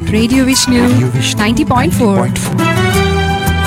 Radio Vishnu, Radio Vishnu 90.4. 90.4.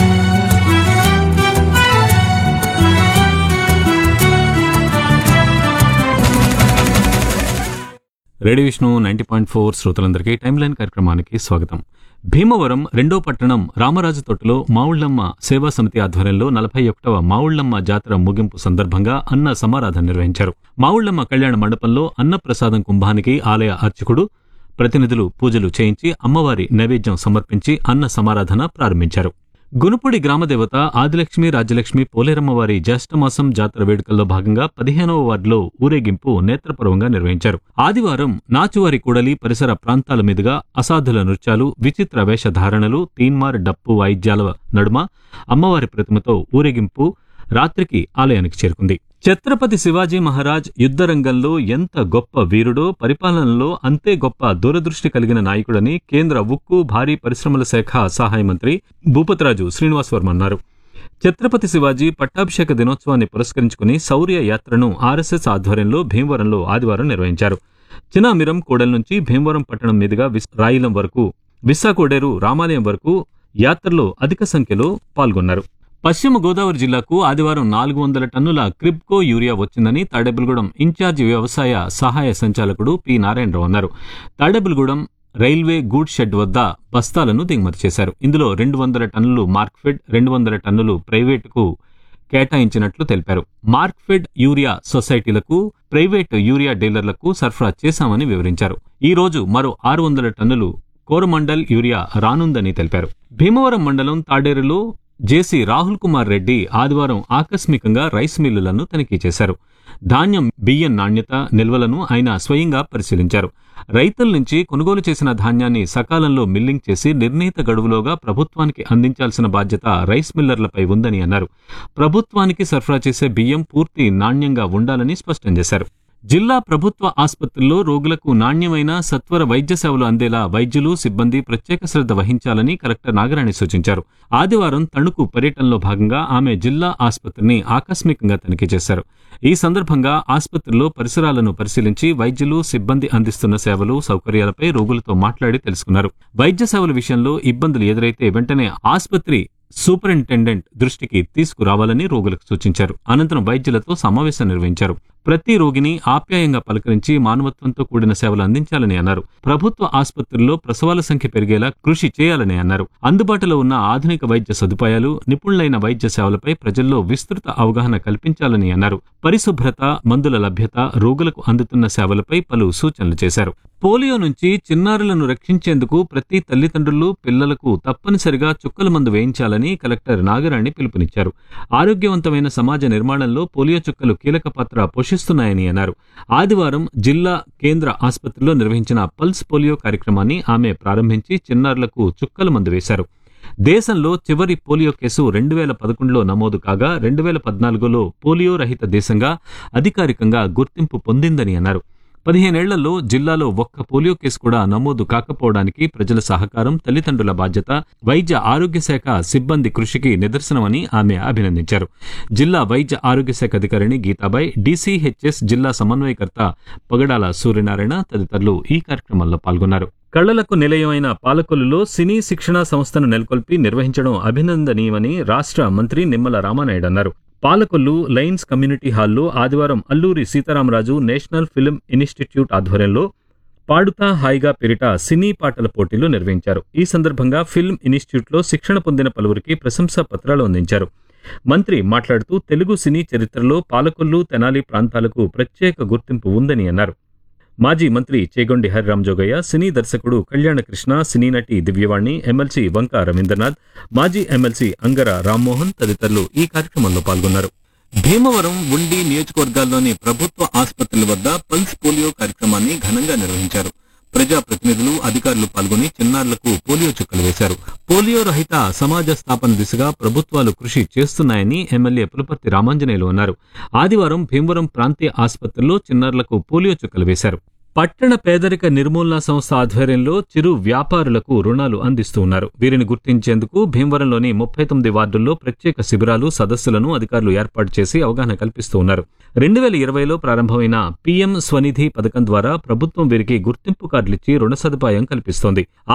Radio Vishnu ninety point four శ్రోతలందరికీ time line కార్యక్రమానికి స్వాగతం భీమవరం రెండో పట్టణం రామరాజు తోటలో మావుళ్లమ్మ సేవా సమితి ఆధ్వర్యంలో నలభై ఒకటవ మావుళ్లమ్మ జాతర ముగింపు సందర్భంగా అన్న సమారాధన నిర్వహించారు మావుళ్లమ్మ కళ్యాణ మండపంలో అన్నప్రసాదం కుంభానికి ఆలయ అర్చకుడు ప్రతినిధులు పూజలు చేయించి అమ్మవారి నైవేద్యం సమర్పించి అన్న సమారాధన ప్రారంభించారు గునుపుడి గ్రామదేవత ఆదిలక్ష్మి రాజ్యలక్ష్మి పోలేరమ్మవారి జ్యేష్ఠమాసం జాతర వేడుకల్లో భాగంగా పదిహేనవ వార్డులో ఊరేగింపు నేత్రపర్వంగా నిర్వహించారు ఆదివారం నాచువారి కూడలి పరిసర ప్రాంతాల మీదుగా అసాధుల నృత్యాలు విచిత్ర వేషధారణలు తీన్మార్ డప్పు వాయిద్యాల నడుమ అమ్మవారి ప్రతిమతో ఊరేగింపు రాత్రికి ఆలయానికి చేరుకుంది ఛత్రపతి శివాజీ మహారాజ్ యుద్ధరంగంలో ఎంత గొప్ప వీరుడో పరిపాలనలో అంతే గొప్ప దూరదృష్టి కలిగిన నాయకుడని కేంద్ర ఉక్కు భారీ పరిశ్రమల శాఖ సహాయ మంత్రి భూపతిరాజు శ్రీనివాస్ వర్మ అన్నారు ఛత్రపతి శివాజీ పట్టాభిషేక దినోత్సవాన్ని పురస్కరించుకుని శౌర్య యాత్రను ఆర్ఎస్ఎస్ ఆధ్వర్యంలో భీమవరంలో ఆదివారం నిర్వహించారు చినామిరం కూడల నుంచి భీమవరం పట్టణం మీదుగా విస్- రాయిలం వరకు విస్సాకోడేరు రామాలయం వరకు యాత్రలో అధిక సంఖ్యలో పాల్గొన్నారు పశ్చిమ గోదావరి జిల్లాకు ఆదివారం నాలుగు వందల టన్నుల క్రిప్కో యూరియా వచ్చిందని తాడేపల్లిగూడెం ఇన్ఛార్జి వ్యవసాయ సహాయ సంచాలకుడు పి నారాయణరావు అన్నారు తాడేపల్లిగూడెం రైల్వే గూడ్ షెడ్ వద్ద బస్తాలను దిగుమతి చేశారు ఇందులో రెండు వందల టన్నులు మార్క్ఫెడ్ రెండు వందల టన్నులు ప్రైవేటుకు కేటాయించినట్లు తెలిపారు మార్క్ఫెడ్ యూరియా సొసైటీలకు ప్రైవేట్ యూరియా డీలర్లకు సరఫరా చేశామని వివరించారు ఈ రోజు మరో ఆరు వందల టన్నులు కోరమండల్ యూరియా రానుందని తెలిపారు భీమవరం మండలం తాడేరులో జేసీ రాహుల్ కుమార్ రెడ్డి ఆదివారం ఆకస్మికంగా రైస్ మిల్లులను తనిఖీ చేశారు ధాన్యం బియ్యం నాణ్యత నిల్వలను ఆయన స్వయంగా పరిశీలించారు రైతుల నుంచి కొనుగోలు చేసిన ధాన్యాన్ని సకాలంలో మిల్లింగ్ చేసి నిర్ణీత గడువులోగా ప్రభుత్వానికి అందించాల్సిన బాధ్యత రైస్ మిల్లర్లపై ఉందని అన్నారు ప్రభుత్వానికి సరఫరా చేసే బియ్యం పూర్తి నాణ్యంగా ఉండాలని స్పష్టం చేశారు జిల్లా ప్రభుత్వ ఆసుపత్రుల్లో రోగులకు నాణ్యమైన సత్వర వైద్య సేవలు అందేలా వైద్యులు సిబ్బంది ప్రత్యేక శ్రద్ధ వహించాలని కలెక్టర్ నాగరాణి సూచించారు ఆదివారం తణుకు పర్యటనలో భాగంగా ఆమె జిల్లా ఆసుపత్రిని ఆకస్మికంగా తనిఖీ చేశారు ఈ సందర్భంగా ఆసుపత్రిలో పరిసరాలను పరిశీలించి వైద్యులు సిబ్బంది అందిస్తున్న సేవలు సౌకర్యాలపై రోగులతో మాట్లాడి తెలుసుకున్నారు వైద్య సేవల విషయంలో ఇబ్బందులు ఎదురైతే వెంటనే ఆసుపత్రి సూపరింటెండెంట్ దృష్టికి తీసుకురావాలని రోగులకు సూచించారు అనంతరం వైద్యులతో సమావేశం నిర్వహించారు ప్రతి రోగిని ఆప్యాయంగా పలకరించి మానవత్వంతో కూడిన సేవలు అందించాలని అన్నారు ప్రభుత్వ ఆసుపత్రుల్లో ప్రసవాల సంఖ్య పెరిగేలా కృషి చేయాలని అన్నారు అందుబాటులో ఉన్న ఆధునిక వైద్య సదుపాయాలు నిపుణులైన వైద్య సేవలపై ప్రజల్లో విస్తృత అవగాహన కల్పించాలని అన్నారు పరిశుభ్రత మందుల లభ్యత రోగులకు అందుతున్న సేవలపై పలు సూచనలు చేశారు పోలియో నుంచి చిన్నారులను రక్షించేందుకు ప్రతి తల్లిదండ్రులు పిల్లలకు తప్పనిసరిగా చుక్కల మందు వేయించాలని కలెక్టర్ నాగరాణి పిలుపునిచ్చారు ఆరోగ్యవంతమైన సమాజ నిర్మాణంలో పోలియో చుక్కలు కీలక పాత్ర పోషిస్తున్నాయని అన్నారు ఆదివారం జిల్లా కేంద్ర ఆసుపత్రిలో నిర్వహించిన పల్స్ పోలియో కార్యక్రమాన్ని ఆమె ప్రారంభించి చిన్నారులకు చుక్కల మందు వేశారు దేశంలో చివరి పోలియో కేసు రెండు వేల పదకొండులో నమోదు కాగా రెండు వేల పద్నాలుగులో పోలియో రహిత దేశంగా అధికారికంగా గుర్తింపు పొందిందని అన్నారు పదిహేనేళ్లలో జిల్లాలో ఒక్క పోలియో కేసు కూడా నమోదు కాకపోవడానికి ప్రజల సహకారం తల్లిదండ్రుల బాధ్యత వైద్య ఆరోగ్య శాఖ సిబ్బంది కృషికి నిదర్శనమని ఆమె అభినందించారు జిల్లా వైద్య ఆరోగ్య శాఖ అధికారిణి గీతాబాయ్ డీసీహెచ్ఎస్ జిల్లా సమన్వయకర్త పగడాల సూర్యనారాయణ తదితరులు ఈ కార్యక్రమంలో పాల్గొన్నారు కళ్లలకు నిలయమైన పాలకొల్లులో సినీ శిక్షణా సంస్థను నెలకొల్పి నిర్వహించడం అభినందనీయమని రాష్ట్ర మంత్రి నిమ్మల రామానాయుడు అన్నారు పాలకొల్లు లయన్స్ కమ్యూనిటీ హాల్లో ఆదివారం Alluri Sitaramaraju national film institute ఆధ్వర్యంలో పాడుతా హాయిగా పేరిట సినీ పాటల పోటీలు నిర్వహించారు ఈ సందర్భంగా ఫిల్మ్ ఇన్స్టిట్యూట్లో శిక్షణ పొందిన పలువురికి ప్రశంసా పత్రాలు అందించారు మంత్రి మాట్లాడుతూ తెలుగు సినీ చరిత్రలో పాలకొల్లు తెనాలి ప్రాంతాలకు ప్రత్యేక గుర్తింపు ఉందని అన్నారు మాజీ మంత్రి చేగొండి హరిరామ్ జోగయ్య సినీ దర్శకుడు కళ్యాణకృష్ణ సినీ నటి దివ్యవాణి ఎమ్మెల్సీ వంక రవీంద్రనాథ్ మాజీ ఎమ్మెల్సీ అంగర రామ్మోహన్ తదితరులు ఈ కార్యక్రమంలో పాల్గొన్నారు భీమవరం ఉండి నియోజకవర్గాల్లోని ప్రభుత్వ ఆసుపత్రుల వద్ద పల్స్ పోలియో కార్యక్రమాన్ని ఘనంగా నిర్వహించారు ప్రజా ప్రతినిధులు అధికారులు పాల్గొని చిన్నారులకు పోలియో చుక్కలు వేశారు పోలియో రహిత సమాజ స్థాపన దిశగా ప్రభుత్వాలు కృషి చేస్తున్నాయని ఎమ్మెల్యే పులపర్తి రామాంజనేయులు అన్నారు ఆదివారం భీమవరం ప్రాంతీయ ఆసుపత్రిలో చిన్నారులకు పోలియో చుక్కలు వేశారు పట్టణ పేదరిక నిర్మూలన సంస్థ ఆధ్వర్యంలో చిరు వ్యాపారులకు రుణాలు అందిస్తూ ఉన్నారు వీరిని గుర్తించేందుకు భీమవరంలోని ముప్పై తొమ్మిది వార్డుల్లో ప్రత్యేక శిబిరాలు సదస్సులను అధికారులు ఏర్పాటు చేసి అవగాహన కల్పిస్తూ ఉన్నారు రెండు వేల ఇరవైలో ప్రారంభమైన పీఎం స్వనిధి పథకం ద్వారా ప్రభుత్వం వీరికి గుర్తింపు కార్డులిచ్చి రుణ సదుపాయం కల్పిస్తోంది